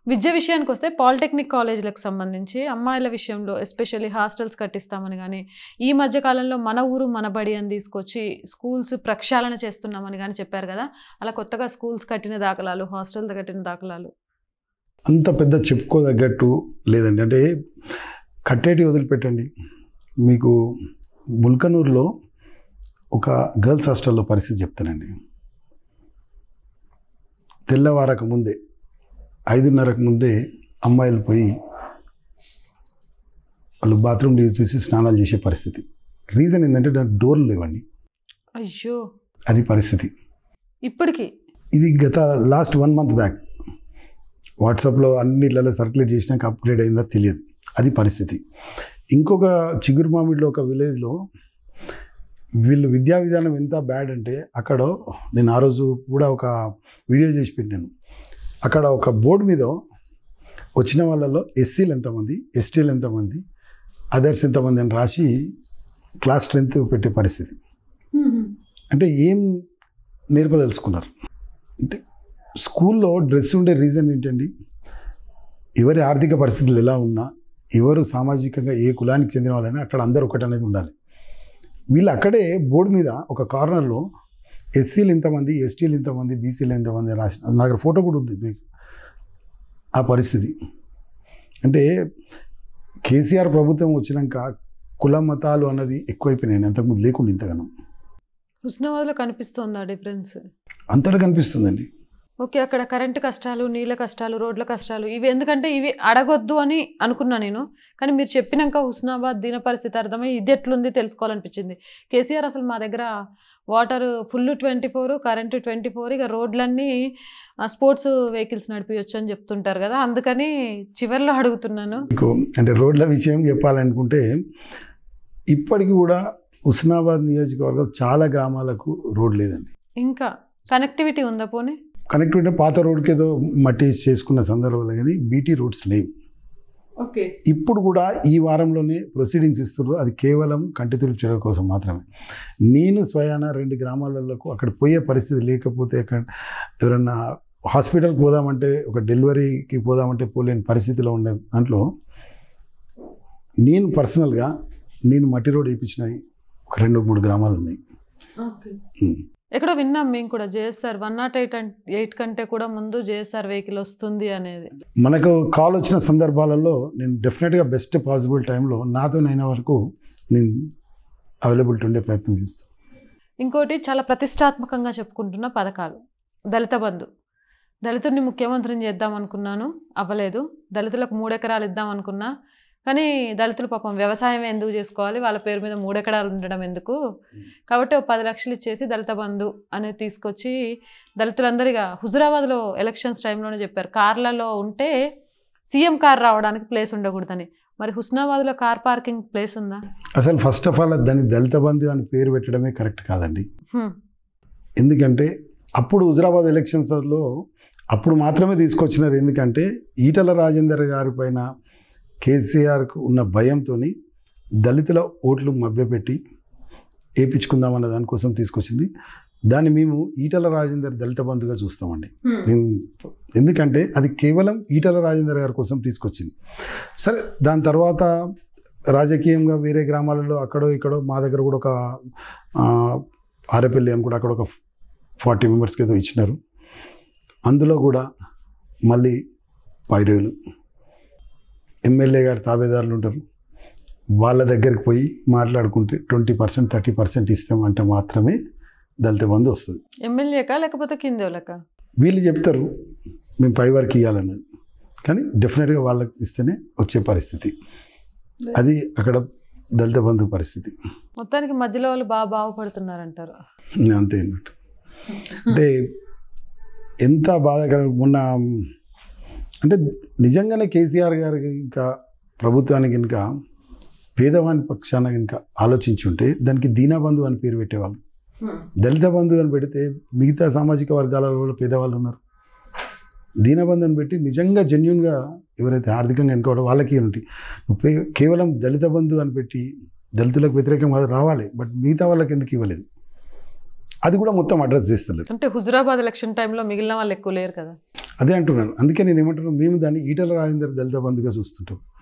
విద్య విషయానికి వస్తే పాలిటెక్నిక్ కాలేజీలకు సంబంధించి అమ్మాయిల విషయంలో ఎస్పెషల్లీ హాస్టల్స్ కట్టిస్తామని కానీ ఈ మధ్య కాలంలో మన ఊరు మన బడి అని తీసుకొచ్చి స్కూల్స్ ప్రక్షాళన చేస్తున్నామని కానీ చెప్పారు కదా అలా కొత్తగా స్కూల్స్ కట్టిన దాఖలాలు హాస్టల్ కట్టిన దాఖలాలు అంత పెద్ద చెప్పుకోదగ్గట్టు లేదండి అంటే కట్టేటి వదిలిపెట్టండి మీకు ముల్కనూరులో ఒక గర్ల్స్ హాస్టల్లో పరిస్థితి చెప్తానండి తెల్లవారక ముందే ఐదున్నరకు ముందే అమ్మాయిలు పోయి వాళ్ళు బాత్రూమ్ యూజ్ చేసి స్నానాలు చేసే పరిస్థితి రీజన్ ఏంటంటే దానికి డోర్లు లేవండి అయ్యో అది పరిస్థితి ఇప్పటికి ఇది గత లాస్ట్ వన్ మంత్ బ్యాక్ వాట్సాప్లో అన్నిట్లలో సర్క్యులేట్ చేసినాక అప్గ్రేడ్ అయిందో తెలియదు అది పరిస్థితి ఇంకొక చిగురు మామిడిలో ఒక విలేజ్లో వీళ్ళు విద్యా విధానం ఎంత బ్యాడ్ అంటే అక్కడ నేను ఆ రోజు కూడా ఒక వీడియో చేసి పెట్టాను అక్కడ ఒక బోర్డు మీద వచ్చిన వాళ్ళలో ఎస్సీలు ఎంతమంది ఎస్టీలు ఎంతమంది అదర్స్ ఎంతమంది అని రాసి క్లాస్ స్ట్రెంత్ పెట్టే పరిస్థితి అంటే ఏం నేర్పదలుచుకున్నారు అంటే స్కూల్లో డ్రెస్ ఉండే రీజన్ ఏంటండి ఎవరి ఆర్థిక పరిస్థితులు ఎలా ఉన్నా ఎవరు సామాజికంగా ఏ కులానికి చెందిన వాళ్ళైనా అక్కడ అందరూ ఒకటి అనేది ఉండాలి వీళ్ళు అక్కడే బోర్డు మీద ఒక కార్నర్లో ఎస్సీలు ఇంతమంది ఎస్టీలు ఇంతమంది బీసీలు ఇంతమంది రాసిన నా దగ్గర ఫోటో కూడా ఉంది మీకు ఆ పరిస్థితి అంటే కేసీఆర్ ప్రభుత్వం వచ్చినాక కుల మతాలు అన్నది ఎక్కువైపోయినాయి అంతకుముందు లేకుండా ఇంతగానం హుస్నాబాద్లో కనిపిస్తోందా డిఫరెన్స్ అంతటా కనిపిస్తుందండి ఓకే అక్కడ కరెంటు కష్టాలు నీళ్ళ కష్టాలు రోడ్ల కష్టాలు ఇవి ఎందుకంటే ఇవి అడగొద్దు అని అనుకున్నా నేను కానీ మీరు చెప్పినాక హుస్నాబాద్ దీన పరిస్థితి అర్థమై ఇది ఎట్లుంది తెలుసుకోవాలనిపించింది కేసీఆర్ అసలు మా దగ్గర water full twenty four current twenty four ఇక రోడ్లన్నీ స్పోర్ట్స్ వెహికల్స్ నడిపించవచ్చు అని చెప్తుంటారు కదా అందుకని చివరిలో అడుగుతున్నాను మీకు అంటే రోడ్ల విషయం చెప్పాలనుకుంటే ఇప్పటికి కూడా హుస్నాబాద్ నియోజకవర్గం చాలా గ్రామాలకు రోడ్ లేదండి ఇంకా కనెక్టివిటీ ఉందా పోనీ కనెక్టివిటీ పాత రోడ్కి ఏదో మట్టి వేసి చేసుకున్న సందర్భంలో కానీ బీటీ రోడ్స్ లేవు ఓకే ఇప్పుడు కూడా ఈ వారంలోనే ప్రొసీడింగ్స్ ఇస్తున్నారు అది కేవలం కంటి తురుపు చెరువు కోసం మాత్రమే నేను స్వయాన రెండు గ్రామాలకు అక్కడ పోయే పరిస్థితి లేకపోతే అక్కడ ఎవరన్నా హాస్పిటల్కి పోదామంటే ఒక డెలివరీకి పోదామంటే పోలేని పరిస్థితిలో ఉండే దాంట్లో నేను పర్సనల్గా నేను మట్టి రోడ్ వేయించినవి ఒక రెండు మూడు గ్రామాలు ఉన్నాయి ఓకే ఉమ్. ఎక్కడో విన్నాం మేము కూడా JSR one nought eight eight కంటే కూడా ముందు జేఎస్ఆర్ వెహికల్ వస్తుంది అనేది మనకు కాల్ వచ్చిన సందర్భాలలో నేను డెఫినెట్గా బెస్ట్ పాసిబుల్ టైంలో నాతోనైన వరకు నేను అవైలబిలిటీ ఉండే ప్రయత్నం చేస్తాను ఇంకోటి చాలా ప్రతిష్టాత్మకంగా చెప్పుకుంటున్న పథకాలు దళిత బంధు దళితుడిని ముఖ్యమంత్రిని చేద్దాం అనుకున్నాను అవ్వలేదు దళితులకు మూడెకరాలు ఇద్దాం అనుకున్నా కానీ దళితులు పాపం వ్యవసాయం ఎందుకు చేసుకోవాలి వాళ్ళ పేరు మీద మూడెకరాలు ఉండడం ఎందుకు కాబట్టి ఒక పది లక్షలు ఇచ్చేసి దళిత బంధు అనేది తీసుకొచ్చి దళితులందరిగా హుజురాబాద్లో ఎలక్షన్స్ టైంలోనే చెప్పారు కార్లలో ఉంటే సీఎం కార్ రావడానికి ప్లేస్ ఉండకూడదని మరి హుస్నాబాద్లో కార్ పార్కింగ్ ప్లేస్ ఉందా అసలు ఫస్ట్ ఆఫ్ ఆల్ దాన్ని దళిత బంధు అని పేరు పెట్టడమే కరెక్ట్ కాదండి హ్మ్. ఎందుకంటే అప్పుడు హుజరాబాద్ ఎలక్షన్స్లో అప్పుడు మాత్రమే తీసుకొచ్చినారు ఎందుకంటే ఈటల రాజేందర్ గారి పైన కేసీఆర్కు ఉన్న భయంతో దళితుల ఓట్లు మభ్యపెట్టి వేయించుకుందామన్న దానికోసం తీసుకొచ్చింది దాన్ని మేము ఈటల రాజేందర్ దళిత బంధుగా చూస్తామండి నేను ఎందుకంటే అది కేవలం ఈటల రాజేందర్ గారి కోసం తీసుకొచ్చింది సరే దాని తర్వాత రాజకీయంగా వేరే గ్రామాలలో అక్కడో ఇక్కడో మా దగ్గర కూడా ఒక ఆ, ఆరేపల్లి అని కూడా అక్కడ ఒక ఫార్టీ మెంబర్స్కి ఏదో ఇచ్చినారు అందులో కూడా మళ్ళీ పైరేలు ఎమ్మెల్యే గారి తాబేదారులు ఉంటారు వాళ్ళ దగ్గరికి పోయి మాట్లాడుకుంటే ట్వంటీ పర్సెంట్ థర్టీ పర్సెంట్ ఇస్తామంటే మాత్రమే దళిత బంధు వస్తుంది ఎమ్మెల్యేకా లేకపోతే కిందోళ్ళకా వీళ్ళు చెప్తారు మేము పై వరకు ఇవ్వాలన్నది కానీ డెఫినెట్గా వాళ్ళకి ఇస్తేనే వచ్చే పరిస్థితి అది అక్కడ దళిత బంధు పరిస్థితి మొత్తానికి మధ్యలో వాళ్ళు బాగా బాగుపడుతున్నారంటారు అంతే అన్నట్టు అంటే ఎంత బాధాకరం మొన్న అంటే నిజంగానే కేసీఆర్ గారికి ఇంకా ప్రభుత్వానికి కనుక పేదవాని పక్షాన కనుక ఆలోచించుంటే దానికి దీనాబంధు అని పేరు పెట్టేవాళ్ళు దళిత బంధు అని పెడితే మిగతా సామాజిక వర్గాలలో కూడా పేదవాళ్ళు ఉన్నారు దీనబంధు అని పెట్టి నిజంగా జెన్యున్గా ఎవరైతే ఆర్థికంగా వెనుకోవడం వాళ్ళకి ఏంటి నువ్వు పే- కేవలం దళిత బంధు అని పెట్టి దళితులకు వ్యతిరేకంగా రావాలి బట్ మిగతా వాళ్ళకి ఎందుకు ఇవ్వలేదు అది కూడా మొత్తం అడ్రస్ చేస్తలేదు అంటే హుజురాబాద్ ఎలక్షన్ టైంలో మిగిలిన వాళ్ళు ఎక్కువ లేరు కదా అదే అంటున్నాను అందుకే నేను ఏమంటున్నాను మేము దాన్ని ఈటల రాజేందర్ దళిత బంధుగా చూస్తుంటాం